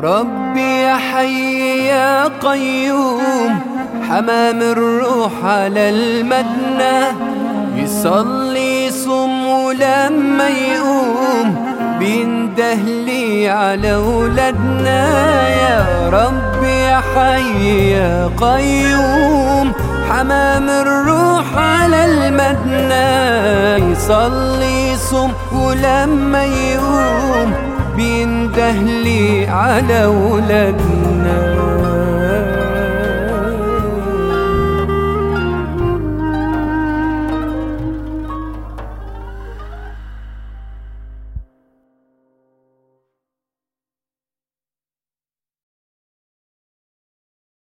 ربي يا حي يا قيوم حمام الروح على المدنة يصلي يصوم ولما يقوم بيندهلي على ولادنا يا ربي يا حي يا قيوم حمام الروح على المدنة يصلي يصوم ولما يقوم بيندهلي على ولادنا